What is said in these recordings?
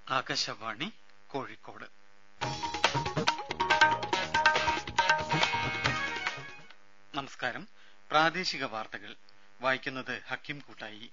ആകാശവാണി കോഴിക്കോട് നമസ്കാരം പ്രാദേശിക വാർത്തകൾ വായിക്കുന്നത് ഹക്കീം കൂട്ടായി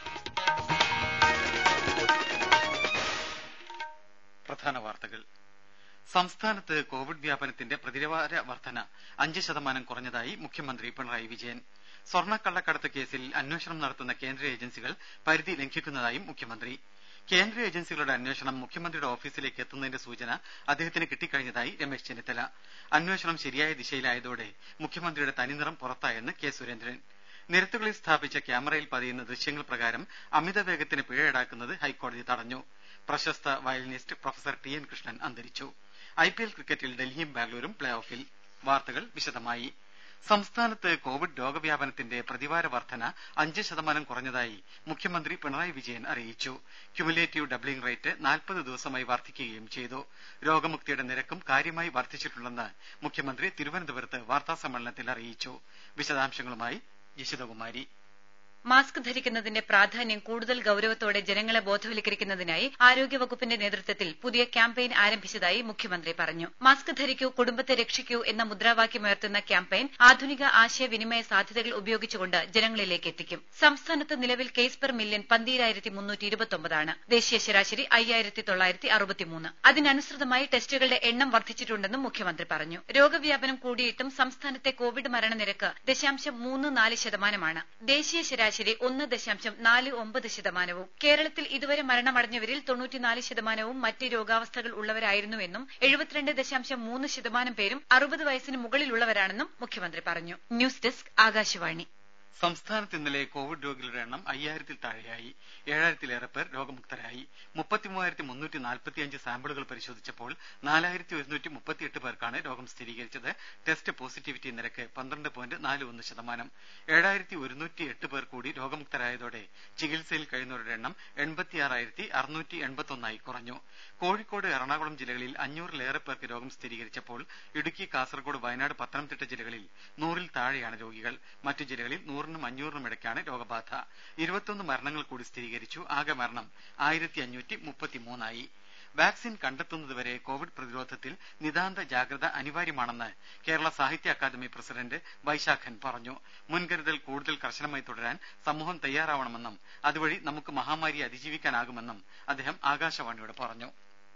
പ്രധാന വാർത്തകൾ സംസ്ഥാനത്ത് കോവിഡ് വ്യാപനത്തിന്റെ പ്രതിവാര വർധന അഞ്ച് ശതമാനം കുറഞ്ഞതായി മുഖ്യമന്ത്രി പിണറായി വിജയൻ സ്വർണ്ണക്കള്ളക്കടത്ത് കേസിൽ അന്വേഷണം നടത്തുന്ന കേന്ദ്ര ഏജൻസികൾ പരിധി ലംഘിക്കുന്നതായും മുഖ്യമന്ത്രി കേന്ദ്ര ഏജൻസികളുടെ അന്വേഷണം മുഖ്യമന്ത്രിയുടെ ഓഫീസിലേക്ക് എത്തുന്നതിന്റെ സൂചന അദ്ദേഹത്തിന് കിട്ടിക്കഴിഞ്ഞതായി രമേശ് ചെന്നിത്തല അന്വേഷണം ശരിയായ ദിശയിലായതോടെ മുഖ്യമന്ത്രിയുടെ തനിനിറം പുറത്തായെന്ന് കെ സുരേന്ദ്രൻ നിരത്തുകളിൽ സ്ഥാപിച്ച ക്യാമറയിൽ പതിയുന്ന ദൃശ്യങ്ങൾ പ്രകാരം അമിത വേഗത്തിന് പിഴ ഈടാക്കുന്നത് ഹൈക്കോടതി തടഞ്ഞു പ്രശസ്ത violinist professor T N Krishnan അന്തരിച്ചു ഐ പി എൽ ക്രിക്കറ്റിൽ ഡൽഹിയും ബാംഗ്ലൂരും പ്ലേ ഓഫിൽ വാർത്തകൾ വിശദമായി സംസ്ഥാനത്ത് കോവിഡ് രോഗവ്യാപനത്തിന്റെ പ്രതിവാര വർധന അഞ്ച് ശതമാനം കുറഞ്ഞതായി മുഖ്യമന്ത്രി പിണറായി വിജയൻ അറിയിച്ചു ക്യുമുലേറ്റീവ് ഡബ്ലിംഗ് റേറ്റ് നാൽപ്പത് ദിവസമായി വർധിക്കുകയും ചെയ്തു രോഗമുക്തിയുടെ നിരക്കും കാര്യമായി വർധിച്ചിട്ടുണ്ടെന്ന് മുഖ്യമന്ത്രി തിരുവനന്തപുരത്ത് വാർത്താസമ്മേളനത്തിൽ അറിയിച്ചു വിശദാംശങ്ങളുമായി ജിഷിതകുമാരി മാസ്ക് ധരിക്കുന്നതിന്റെ പ്രാധാന്യം കൂടുതൽ ഗൌരവത്തോടെ ജനങ്ങളെ ബോധവൽക്കരിക്കുന്നതിനായി ആരോഗ്യവകുപ്പിന്റെ നേതൃത്വത്തിൽ പുതിയ ക്യാമ്പയിൻ ആരംഭിച്ചതായി മുഖ്യമന്ത്രി പറഞ്ഞു മാസ്ക് ധരിക്കൂ കുടുംബത്തെ രക്ഷിക്കൂ എന്ന മുദ്രാവാക്യമുയർത്തുന്ന ക്യാമ്പയിൻ ആധുനിക ആശയവിനിമയ സാധ്യതകൾ ഉപയോഗിച്ചുകൊണ്ട് ജനങ്ങളിലേക്ക് എത്തിക്കും സംസ്ഥാനത്ത് നിലവിൽ കേസ് പെർ മില്യൺ പന്തീരായിരത്തി മുന്നൂറ്റി ഇരുപത്തൊമ്പതാണ് ദേശീയ ശരാശരി അയ്യായിരത്തി തൊള്ളായിരത്തി അറുപത്തിമൂന്ന് അതിനനുസൃതമായി ടെസ്റ്റുകളുടെ എണ്ണം വർദ്ധിച്ചിട്ടുണ്ടെന്നും മുഖ്യമന്ത്രി പറഞ്ഞു രോഗവ്യാപനം കൂടിയിട്ടും സംസ്ഥാനത്തെ കോവിഡ് മരണനിരക്ക് ദശാംശം മൂന്ന് നാല് ശതമാനമാണ് ദേശീയ ശരാശരി ശരാശരി ഒന്ന് ദശാംശം നാല് ഒമ്പത് ശതമാനവും കേരളത്തിൽ ഇതുവരെ മരണമടഞ്ഞവരിൽ തൊണ്ണൂറ്റിനാല് ശതമാനവും മറ്റ് രോഗാവസ്ഥകൾ ഉള്ളവരായിരുന്നുവെന്നും എഴുപത്തിരണ്ട് ദശാംശം മൂന്ന് ശതമാനം പേരും അറുപത് വയസ്സിന് മുകളിലുള്ളവരാണെന്നും മുഖ്യമന്ത്രി പറഞ്ഞു ന്യൂസ് ഡെസ്ക് ആകാശവാണി സംസ്ഥാനത്ത് ഇന്നലെ കോവിഡ് രോഗികളുടെ എണ്ണം അയ്യായിരത്തിൽ താഴെയായി ഏഴായിരത്തിലേറെ പേർ രോഗമുക്തരായി മുപ്പത്തിമൂവായിരത്തി മുന്നൂറ്റി നാൽപ്പത്തിയഞ്ച് സാമ്പിളുകൾ പരിശോധിച്ചപ്പോൾ നാലായിരത്തി ഒരുന്നൂറ്റി മുപ്പത്തിയെട്ട് പേർക്കാണ് രോഗം സ്ഥിരീകരിച്ചത് ടെസ്റ്റ് പോസിറ്റിവിറ്റി നിരക്ക് പന്ത്രണ്ട് പോയിന്റ് നാല് ഒന്ന് ശതമാനം ഏഴായിരത്തി ഒരുന്നൂറ്റി എട്ട് പേർ കൂടി രോഗമുക്തരായതോടെ ചികിത്സയിൽ കഴിയുന്നവരുടെ എണ്ണം എൺപത്തിയാറായിരത്തി അറുന്നൂറ്റി എൺപത്തൊന്നായി കുറഞ്ഞു കോഴിക്കോട് എറണാകുളം ജില്ലകളിൽ അഞ്ഞൂറിലേറെ പേർക്ക് രോഗം സ്ഥിരീകരിച്ചപ്പോൾ ഇടുക്കി കാസർഗോഡ് വയനാട് പത്തനംതിട്ട ജില്ലകളിൽ നൂറിൽ താഴെയാണ് രോഗികൾ മറ്റു ജില്ലകളിൽ നൂറിനും അഞ്ഞൂറിനും ഇടയ്ക്കാണ് രോഗബാധ ഇരുപത്തൊന്ന് മരണങ്ങൾ കൂടി സ്ഥിരീകരിച്ചു ആകെ മരണം ആയിരത്തി അഞ്ഞൂറ്റി മുപ്പത്തിമൂന്നായി വാക്സിൻ കണ്ടെത്തുന്നതുവരെ കോവിഡ് പ്രതിരോധത്തിൽ നിതാന്ത ജാഗ്രത അനിവാര്യമാണെന്ന് കേരള സാഹിത്യ അക്കാദമി പ്രസിഡന്റ് വൈശാഖൻ പറഞ്ഞു മുൻകരുതൽ കൂടുതൽ കർശനമായി തുടരാൻ സമൂഹം തയ്യാറാവണമെന്നും അതുവഴി നമുക്ക് മഹാമാരിയെ അതിജീവിക്കാനാകുമെന്നും അദ്ദേഹം ആകാശവാണിയോട് പറഞ്ഞു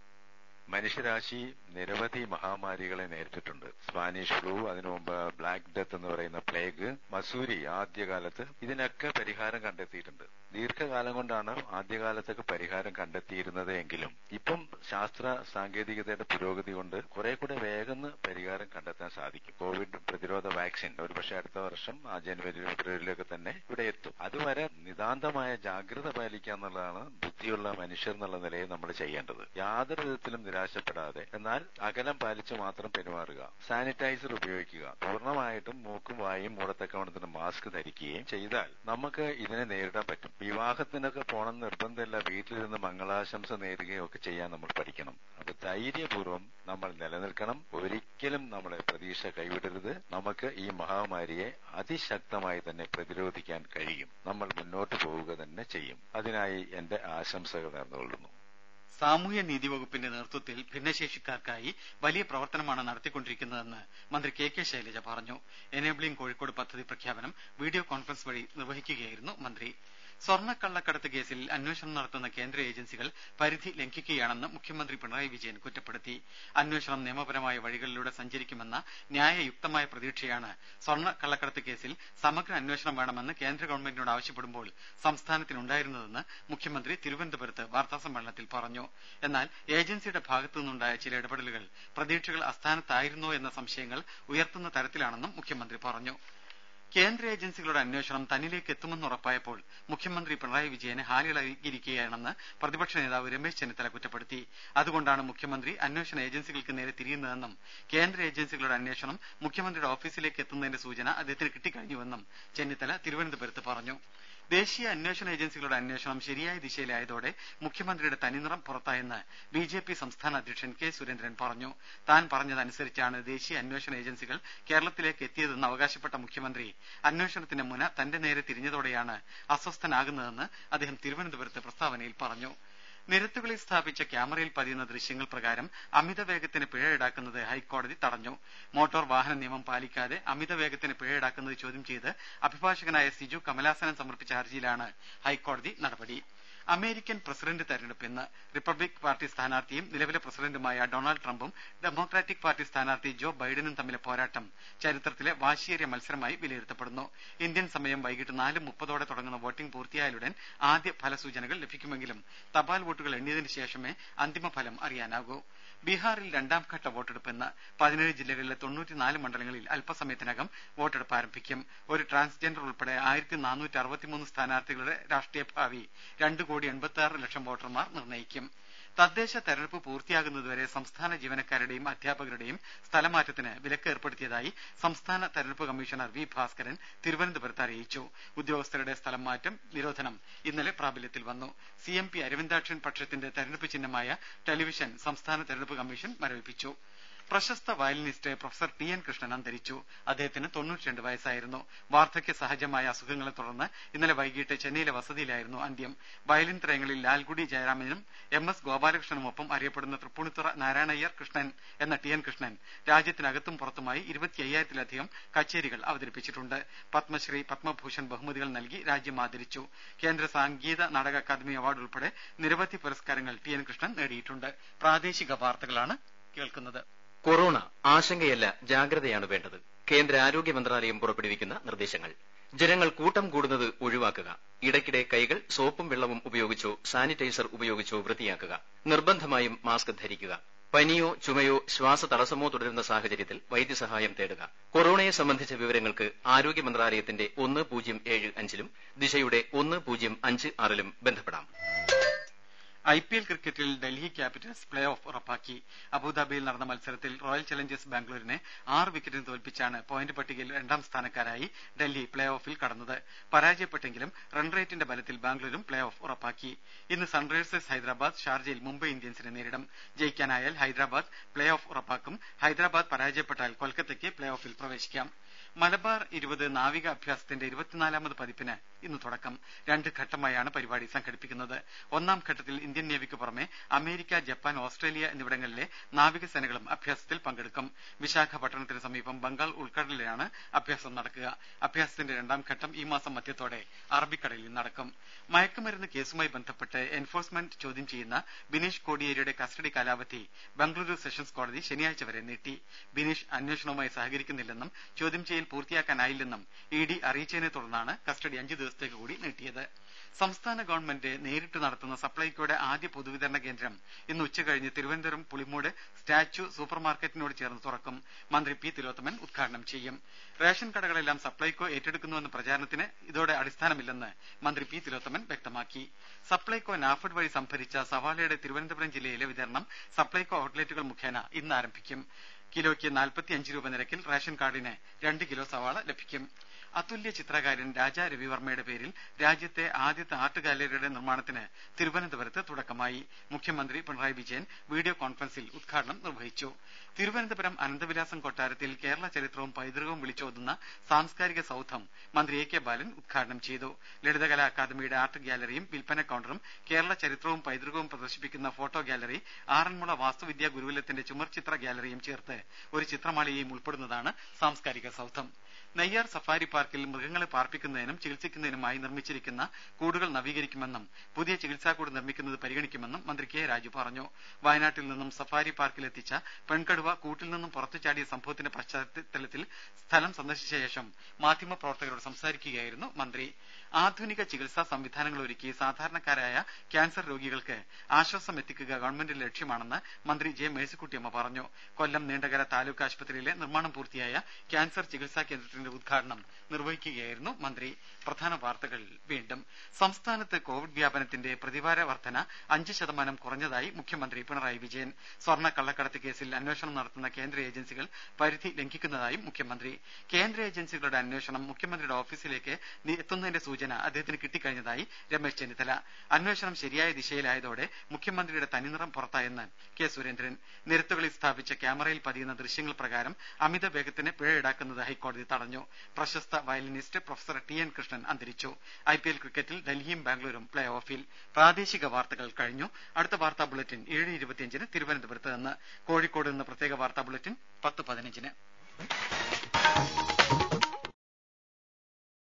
മനുഷ്യരാശി നിരവധി മഹാമാരികളെ നേരിട്ടിട്ടുണ്ട് സ്പാനിഷ് ഫ്ലൂ അതിനു മുമ്പ് ബ്ലാക്ക് ഡെത്ത് എന്ന് പറയുന്ന പ്ലേഗ് മസൂരി ആദ്യകാലത്ത് ഇതിനൊക്കെ പരിഹാരം കണ്ടെത്തിയിട്ടുണ്ട് ദീർഘകാലം കൊണ്ടാണ് ആദ്യകാലത്തൊക്കെ പരിഹാരം കണ്ടെത്തിയിരുന്നത് എങ്കിലും ഇപ്പം ശാസ്ത്ര സാങ്കേതികതയുടെ പുരോഗതി കൊണ്ട് കുറെ കൂടെ വേഗം പരിഹാരം കണ്ടെത്താൻ സാധിക്കും കോവിഡ് പ്രതിരോധ വാക്സിൻ ഒരുപക്ഷെ അടുത്ത വർഷം ആ ജനുവരി ഫെബ്രുവരിയിലൊക്കെ തന്നെ ഇവിടെ എത്തും അതുവരെ നിതാന്തമായ ജാഗ്രത പാലിക്കുക എന്നുള്ളതാണ് ബുദ്ധിയുള്ള മനുഷ്യർ എന്നുള്ള നിലയിൽ നമ്മൾ ചെയ്യേണ്ടത് യാതൊരു വിധത്തിലും നിരാശപ്പെടാതെ എന്നാൽ അകലം പാലിച്ച് മാത്രം പെരുമാറുക സാനിറ്റൈസർ ഉപയോഗിക്കുക പൂർണ്ണമായിട്ടും മൂക്കും വായും മൂടത്തക്കവണത്തിന് മാസ്ക് ധരിക്കുകയും ചെയ്താൽ നമുക്ക് ഇതിനെ നേരിടാൻ പറ്റും വിവാഹത്തിനൊക്കെ പോണം നിർബന്ധമില്ല വീട്ടിലിരുന്ന് മംഗളാശംസ നേരുകയും ഒക്കെ ചെയ്യാൻ നമ്മൾ പഠിക്കണം അത് ധൈര്യപൂർവ്വം നമ്മൾ നിലനിൽക്കണം ഒരിക്കലും നമ്മളെ പ്രതീക്ഷ കൈവിടരുത് നമുക്ക് ഈ മഹാമാരിയെ അതിശക്തമായി തന്നെ പ്രതിരോധിക്കാൻ കഴിയും നമ്മൾ മുന്നോട്ട് പോവുക തന്നെ ചെയ്യും അതിനായി എന്റെ ആശംസകൾ നേർന്നുകൊള്ളുന്നു സാമൂഹ്യ നീതി വകുപ്പിന്റെ നേതൃത്വത്തിൽ ഭിന്നശേഷിക്കാർക്കായി വലിയ പ്രവർത്തനമാണ് നടത്തിക്കൊണ്ടിരിക്കുന്നതെന്ന് മന്ത്രി കെ കെ ശൈലജ പറഞ്ഞു എനേബിളിംഗ് കോഴിക്കോട് പദ്ധതി പ്രഖ്യാപനം വീഡിയോ കോൺഫറൻസ് വഴി നിർവഹിക്കുകയായിരുന്നു മന്ത്രി സ്വർണ്ണക്കള്ളക്കടത്ത് കേസിൽ അന്വേഷണം നടത്തുന്ന കേന്ദ്ര ഏജൻസികൾ പരിധി ലംഘിക്കുകയാണെന്ന് മുഖ്യമന്ത്രി പിണറായി വിജയൻ കുറ്റപ്പെടുത്തി അന്വേഷണം നിയമപരമായ വഴികളിലൂടെ സഞ്ചരിക്കുമെന്ന ന്യായയുക്തമായ പ്രതീക്ഷയാണ് സ്വർണ്ണക്കള്ളക്കടത്ത് കേസിൽ സമഗ്ര അന്വേഷണം വേണമെന്ന് കേന്ദ്ര ഗവൺമെന്റിനോട് ആവശ്യപ്പെടുമ്പോൾ സംസ്ഥാനത്തിനുണ്ടായിരുന്നതെന്ന് മുഖ്യമന്ത്രി തിരുവനന്തപുരത്ത് വാർത്താസമ്മേളനത്തിൽ പറഞ്ഞു എന്നാൽ ഏജൻസിയുടെ ഭാഗത്തുനിന്നുണ്ടായ ചില ഇടപെടലുകൾ പ്രതീക്ഷകൾ അസ്ഥാനത്തായിരുന്നോ എന്ന സംശയങ്ങൾ ഉയർത്തുന്ന തരത്തിലാണെന്നും മുഖ്യമന്ത്രി പറഞ്ഞു കേന്ദ്ര ഏജൻസികളുടെ അന്വേഷണം തന്നിലേക്ക് എത്തുമെന്ന് ഉറപ്പായപ്പോൾ മുഖ്യമന്ത്രി പിണറായി വിജയനെ ഹാലിളകിയിരിക്കുകയാണെന്ന് പ്രതിപക്ഷ നേതാവ് രമേശ് ചെന്നിത്തല കുറ്റപ്പെടുത്തി അതുകൊണ്ടാണ് മുഖ്യമന്ത്രി അന്വേഷണ ഏജൻസികൾക്ക് നേരെ തിരിയുന്നതെന്നും കേന്ദ്ര ഏജൻസികളുടെ അന്വേഷണം മുഖ്യമന്ത്രിയുടെ ഓഫീസിലേക്ക് എത്തുന്നതിന്റെ സൂചന അദ്ദേഹത്തിന് കിട്ടിക്കഴിഞ്ഞുവെന്നും ചെന്നിത്തല തിരുവനന്തപുരത്ത് പറഞ്ഞു ദേശീയ അന്വേഷണ ഏജൻസികളുടെ അന്വേഷണം ശരിയായ ദിശയിലായതോടെ മുഖ്യമന്ത്രിയുടെ തനിനിറം പുറത്തായെന്ന് ബി ജെ പി സംസ്ഥാന അധ്യക്ഷൻ കെ സുരേന്ദ്രൻ പറഞ്ഞു താൻ പറഞ്ഞതനുസരിച്ചാണ് ദേശീയ അന്വേഷണ ഏജൻസികൾ കേരളത്തിലേക്ക് എത്തിയതെന്ന് അവകാശപ്പെട്ട മുഖ്യമന്ത്രി അന്വേഷണത്തിന്റെ മുന തന്റെ നേരെ തിരിഞ്ഞതോടെയാണ് അസ്വസ്ഥനാകുന്നതെന്ന് അദ്ദേഹം തിരുവനന്തപുരത്ത് പ്രസ്താവനയിൽ പറഞ്ഞു നിരത്തുകളിൽ സ്ഥാപിച്ച ക്യാമറയിൽ പതിയുന്ന ദൃശ്യങ്ങൾ പ്രകാരം അമിത വേഗത്തിന് പിഴ ഈടാക്കുന്നത് ഹൈക്കോടതി തടഞ്ഞു മോട്ടോർ വാഹന നിയമം പാലിക്കാതെ അമിത വേഗത്തിന് പിഴ ഈടാക്കുന്നത് ചോദ്യം ചെയ്ത് അഭിഭാഷകനായ സിജു കമലാസനൻ സമർപ്പിച്ച ഹർജിയിലാണ് ഹൈക്കോടതി നടപടി അമേരിക്കൻ പ്രസിഡന്റ് തെരഞ്ഞെടുപ്പ് ഇന്ന് റിപ്പബ്ലിക് പാർട്ടി സ്ഥാനാർത്ഥിയും നിലവിലെ പ്രസിഡന്റുമായ ഡൊണാൾഡ് ട്രംപും ഡെമോക്രാറ്റിക് പാർട്ടി സ്ഥാനാർത്ഥി ജോ ബൈഡനും തമ്മിലെ പോരാട്ടം ചരിത്രത്തിലെ വാശിയേറിയ മത്സരമായി വിലയിരുത്തപ്പെടുന്നു ഇന്ത്യൻ സമയം വൈകിട്ട് നാല് മുപ്പതോടെ തുടങ്ങുന്ന വോട്ടിംഗ് പൂർത്തിയായാലുടൻ ആദ്യ ഫലസൂചനകൾ ലഭിക്കുമെങ്കിലും തപാൽ വോട്ടുകൾ എണ്ണിയതിനു ശേഷമേ അന്തിമ ഫലം അറിയാനാകൂ ബീഹാറിൽ രണ്ടാംഘട്ട വോട്ടെടുപ്പ് ഇന്ന് പതിനേഴ് ജില്ലകളിലെ തൊണ്ണൂറ്റിനാല് മണ്ഡലങ്ങളിൽ അല്പസമയത്തിനകം വോട്ടെടുപ്പ് ആരംഭിക്കും ഒരു ട്രാൻസ്ജെൻഡർ ഉൾപ്പെടെ ആയിരത്തി നാനൂറ്റി അറുപത്തിമൂന്ന് സ്ഥാനാർത്ഥികളുടെ രാഷ്ട്രീയ ഭാവി രണ്ട് കോടി എൺപത്തി ആറ് ലക്ഷം വോട്ടർമാർ നിർണ്ണയിക്കും തദ്ദേശ തെരഞ്ഞെടുപ്പ് പൂർത്തിയാകുന്നതുവരെ സംസ്ഥാന ജീവനക്കാരുടെയും അധ്യാപകരുടെയും സ്ഥലമാറ്റത്തിന് വിലക്ക് ഏർപ്പെടുത്തിയതായി സംസ്ഥാന തെരഞ്ഞെടുപ്പ് കമ്മീഷണർ വി ഭാസ്കരൻ തിരുവനന്തപുരത്ത് അറിയിച്ചു ഉദ്യോഗസ്ഥരുടെ സ്ഥലം മാറ്റം നിരോധനം ഇന്നലെ പ്രാബല്യത്തിൽ വന്നു സി എം പി അരവിന്ദാക്ഷൻ പക്ഷത്തിന്റെ തെരഞ്ഞെടുപ്പ് ചിഹ്നമായ ടെലിവിഷൻ സംസ്ഥാന തെരഞ്ഞെടുപ്പ് കമ്മീഷൻ മരവിപ്പിച്ചു പ്രശസ്ത violinist professor T N Krishnan അന്തരിച്ചു അദ്ദേഹത്തിന് തൊണ്ണൂറ്റിരണ്ട് വയസ്സായിരുന്നു വാർദ്ധക്യ സഹജമായ അസുഖങ്ങളെ തുടർന്ന് ഇന്നലെ വൈകിട്ട് ചെന്നൈയിലെ വസതിയിലായിരുന്നു അന്ത്യം വയലിൻ ത്രയങ്ങളിൽ ലാൽഗുഡി ജയരാമനും എം എസ് ഗോപാലകൃഷ്ണനുമൊപ്പം അറിയപ്പെടുന്ന തൃപ്പൂണിത്തുറ നാരായണയ്യർ കൃഷ്ണൻ എന്ന ടി എൻ കൃഷ്ണൻ രാജ്യത്തിനകത്തും പുറത്തുമായി ഇരുപത്തി അയ്യായിരത്തിലധികം കച്ചേരികൾ അവതരിപ്പിച്ചിട്ടുണ്ട് പത്മശ്രീ പത്മഭൂഷൺ ബഹുമതികൾ നൽകി രാജ്യം ആദരിച്ചു കേന്ദ്ര സംഗീത നാടക അക്കാദമി അവാർഡ് ഉൾപ്പെടെ നിരവധി പുരസ്കാരങ്ങൾ ടി എൻ കൃഷ്ണൻ നേടിയിട്ടുണ്ട് പ്രാദേശിക വാർത്തകളാണ് കേൾക്കുന്നത് കൊറോണ ആശങ്കയല്ല ജാഗ്രതയാണ് വേണ്ടത് കേന്ദ്ര ആരോഗ്യ മന്ത്രാലയം പുറപ്പെടുവിക്കുന്ന നിർദ്ദേശങ്ങൾ ജനങ്ങൾ കൂട്ടം കൂടുന്നത് ഒഴിവാക്കുക ഇടയ്ക്കിടെ കൈകൾ സോപ്പും വെള്ളവും ഉപയോഗിച്ചോ സാനിറ്റൈസർ ഉപയോഗിച്ചോ വൃത്തിയാക്കുക നിർബന്ധമായും മാസ്ക് ധരിക്കുക പനിയോ ചുമയോ ശ്വാസതടസ്സമോ തുടരുന്ന സാഹചര്യത്തിൽ വൈദ്യസഹായം തേടുക കൊറോണയെ സംബന്ധിച്ച വിവരങ്ങൾക്ക് ആരോഗ്യ മന്ത്രാലയത്തിന്റെ ഒന്ന് പൂജ്യം ഏഴ് അഞ്ചിലും ദിശയുടെ ഒന്ന് പൂജ്യം അഞ്ച് ആറിലും ബന്ധപ്പെടാം ഐ പി എൽ ക്രിക്കറ്റിൽ ഡൽഹി ക്യാപിറ്റൽസ് പ്ലേ ഓഫ് ഉറപ്പാക്കി അബുദാബിയിൽ നടന്ന മത്സരത്തിൽ റോയൽ ചലഞ്ചേഴ്സ് ബാംഗ്ലൂരിനെ ആറ് വിക്കറ്റിന് തോൽപ്പിച്ചാണ് പോയിന്റ് പട്ടികയിൽ രണ്ടാം സ്ഥാനക്കാരായി ഡൽഹി പ്ലേ ഓഫിൽ കടന്നത് പരാജയപ്പെട്ടെങ്കിലും റൺറേറ്റിന്റെ ബലത്തിൽ ബാംഗ്ലൂരും പ്ലേ ഓഫ് ഉറപ്പാക്കി ഇന്ന് സൺറൈസേഴ്സ് ഹൈദരാബാദ് ഷാർജയിൽ മുംബൈ ഇന്ത്യൻസിനെ നേരിടും ജയിക്കാനായാൽ ഹൈദരാബാദ് പ്ലേ ഓഫ് ഉറപ്പാക്കും ഹൈദരാബാദ് പരാജയപ്പെട്ടാൽ കൊൽക്കത്തയ്ക്ക് പ്ലേ ഓഫിൽ പ്രവേശിക്കാം മലബാർ ഇരുപത് നാവിക അഭ്യാസത്തിന്റെ ഇരുപത്തിനാലാമത് പതിപ്പിന് ഇന്ന് തുടക്കം രണ്ട് ഘട്ടമായാണ് പരിപാടി സംഘടിപ്പിക്കുന്നത് ഒന്നാം ഘട്ടത്തിൽ ഇന്ത്യൻ നേവിക്ക് പുറമെ അമേരിക്ക ജപ്പാൻ ഓസ്ട്രേലിയ എന്നിവിടങ്ങളിലെ നാവികസേനകളും അഭ്യാസത്തിൽ പങ്കെടുക്കും വിശാഖപട്ടണത്തിന് സമീപം ബംഗാൾ ഉൾക്കടലിലാണ് അഭ്യാസം നടക്കുക അഭ്യാസത്തിന്റെ രണ്ടാം ഘട്ടം ഈ മാസം മധ്യത്തോടെ അറബിക്കടലിൽ നടക്കും മയക്കുമരുന്ന് കേസുമായി ബന്ധപ്പെട്ട് എൻഫോഴ്സ്മെന്റ് ചോദ്യം ചെയ്യുന്ന ബിനീഷ് കോടിയേരിയുടെ കസ്റ്റഡി കാലാവധി ബംഗളൂരു സെഷൻസ് കോടതി ശനിയാഴ്ച വരെ നീട്ടി ബിനീഷ് അന്വേഷണവുമായി സഹകരിക്കുന്നില്ലെന്നും ചോദ്യം ചെയ്യൽ പൂർത്തിയാക്കാനായില്ലെന്നും ഇ ഡി അറിയിച്ചതിനെ തുടർന്നാണ് കസ്റ്റഡി അഞ്ചു ദിവസത്തേക്ക് കൂടി നീട്ടിയത് സംസ്ഥാന ഗവൺമെന്റ് നേരിട്ട് നടത്തുന്ന സപ്ലൈകോയുടെ ആദ്യ പൊതുവിതരണ കേന്ദ്രം ഇന്ന് ഉച്ചകഴിഞ്ഞ് തിരുവനന്തപുരം പുളിമൂട് സ്റ്റാച്യു സൂപ്പർ മാർക്കറ്റിനോട് ചേർന്ന് തുറക്കും മന്ത്രി പി തിലോത്തമൻ ഉദ്ഘാടനം ചെയ്യും റേഷൻ കടകളെല്ലാം സപ്ലൈകോ ഏറ്റെടുക്കുന്നുവെന്ന പ്രചാരണത്തിന് ഇതോടെ അടിസ്ഥാനമില്ലെന്ന് മന്ത്രി പി തിലോത്തമൻ വ്യക്തമാക്കി സപ്ലൈകോ നാഫഡ് വഴി സംഭരിച്ച സവാളയുടെ തിരുവനന്തപുരം ജില്ലയിലെ വിതരണം സപ്ലൈകോ ഔട്ട്ലെറ്റുകൾ മുഖേന ഇന്ന് ആരംഭിക്കും കിലോയ്ക്ക് നാൽപ്പത്തിയഞ്ച് രൂപ നിരക്കിൽ റേഷൻ കാർഡിന് രണ്ട് കിലോ സവാള ലഭിക്കും അതുല്യ ചിത്രകാരൻ രാജാ രവിവർമ്മയുടെ പേരിൽ രാജ്യത്തെ ആദ്യത്തെ ആർട്ട് ഗാലറിയുടെ നിർമ്മാണത്തിന് തിരുവനന്തപുരത്ത് തുടക്കമായി മുഖ്യമന്ത്രി പിണറായി വിജയൻ വീഡിയോ കോൺഫറൻസിൽ ഉദ്ഘാടനം നിർവഹിച്ചു തിരുവനന്തപുരം അനന്തവിലാസം കൊട്ടാരത്തിൽ കേരള ചരിത്രവും പൈതൃകവും വിളിച്ചോതുന്ന സാംസ്കാരിക സൌധം മന്ത്രി എ കെ ബാലൻ ഉദ്ഘാടനം ചെയ്തു ലളിതകലാ അക്കാദമിയുടെ ആർട്ട് ഗ്യാലറിയും വിൽപ്പന കൌണ്ടറും കേരള ചരിത്രവും പൈതൃകവും പ്രദർശിപ്പിക്കുന്ന ഫോട്ടോ ഗ്യാലറി ആറന്മുള വാസ്തുവിദ്യാ ഗുരുകുലത്തിന്റെ ചുമർചിത്ര ഗ്യാലറിയും ചേർത്ത് ഒരു ചിത്രമാളികയും ഉൾപ്പെടുന്നതാണ് സാംസ്കാരിക സൌധം നെയ്യാർ സഫാരി പാർക്കിൽ മൃഗങ്ങളെ പാർപ്പിക്കുന്നതിനും ചികിത്സിക്കുന്നതിനുമായി നിർമ്മിച്ചിരിക്കുന്ന കൂടുകൾ നവീകരിക്കുമെന്നും പുതിയ ചികിത്സാകൂട് നിർമ്മിക്കുന്നത് പരിഗണിക്കുമെന്നും മന്ത്രി കെ രാജു പറഞ്ഞു വയനാട്ടിൽ നിന്നും സഫാരി പാർക്കിലെത്തിച്ച പെൺകടുവ കൂട്ടിൽ നിന്നും പുറത്തു ചാടിയ സംഭവത്തിന്റെ പശ്ചാത്തലത്തിൽ സ്ഥലം സന്ദർശിച്ച ശേഷം മാധ്യമപ്രവർത്തകരോട് സംസാരിക്കുകയായിരുന്നു മന്ത്രി ആധുനിക ചികിത്സാ സംവിധാനങ്ങൾ ഒരുക്കി സാധാരണക്കാരായ ക്യാൻസർ രോഗികൾക്ക് ആശ്വാസം എത്തിക്കുക ഗവൺമെന്റിന്റെ ലക്ഷ്യമാണെന്ന് മന്ത്രി ജെ മേഴ്സിക്കുട്ടിയമ്മ പറഞ്ഞു കൊല്ലം നീണ്ടകര താലൂക്ക് ആശുപത്രിയിലെ നിർമ്മാണം പൂർത്തിയായ ക്യാൻസർ ചികിത്സാ കേന്ദ്രത്തിന്റെ ഉദ്ഘാടനം നിർവഹിക്കുകയായിരുന്നു മന്ത്രി പ്രധാന വാർത്തകൾ വീണ്ടും സംസ്ഥാനത്ത് കോവിഡ് വ്യാപനത്തിന്റെ പ്രതിവാര വർധന അഞ്ച് ശതമാനം കുറഞ്ഞതായി മുഖ്യമന്ത്രി പിണറായി വിജയൻ സ്വർണ്ണ കള്ളക്കടത്ത് കേസിൽ അന്വേഷണം നടത്തുന്ന കേന്ദ്ര ഏജൻസികൾ പരിധി ലംഘിക്കുന്നതായും മുഖ്യമന്ത്രി കേന്ദ്ര ഏജൻസികളുടെ അന്വേഷണം മുഖ്യമന്ത്രിയുടെ ഓഫീസിലേക്ക് എത്തുന്നതിന്റെ സൂചന സൂചന അദ്ദേഹത്തിന് കിട്ടിക്കഴിഞ്ഞതായി രമേശ് ചെന്നിത്തല അന്വേഷണം ശരിയായ ദിശയിലായതോടെ മുഖ്യമന്ത്രിയുടെ തനിനിറം പുറത്തായെന്ന് കെ സുരേന്ദ്രൻ നിരത്തുകളിൽ സ്ഥാപിച്ച ക്യാമറയിൽ പതിയുന്ന ദൃശ്യങ്ങൾ പ്രകാരം അമിത വേഗത്തിന് പിഴ ഈടാക്കുന്നത് ഹൈക്കോടതി തടഞ്ഞു പ്രശസ്ത violinist professor T N Krishnan അന്തരിച്ചു ഐ പി എൽ ക്രിക്കറ്റിൽ ഡൽഹിയും ബാംഗ്ലൂരും പ്ലേ ഓഫിൽ പ്രാദേശിക വാർത്തകൾ കഴിഞ്ഞു അടുത്ത വാർത്താ ബുള്ളറ്റിൻ ഏഴ് ഇരുപത്തിയഞ്ചിന് തിരുവനന്തപുരത്ത് നിന്ന് കോഴിക്കോട് നിന്ന് പ്രത്യേക വാർത്താ ബുള്ളറ്റിൻ പത്ത് പതിനഞ്ചിന്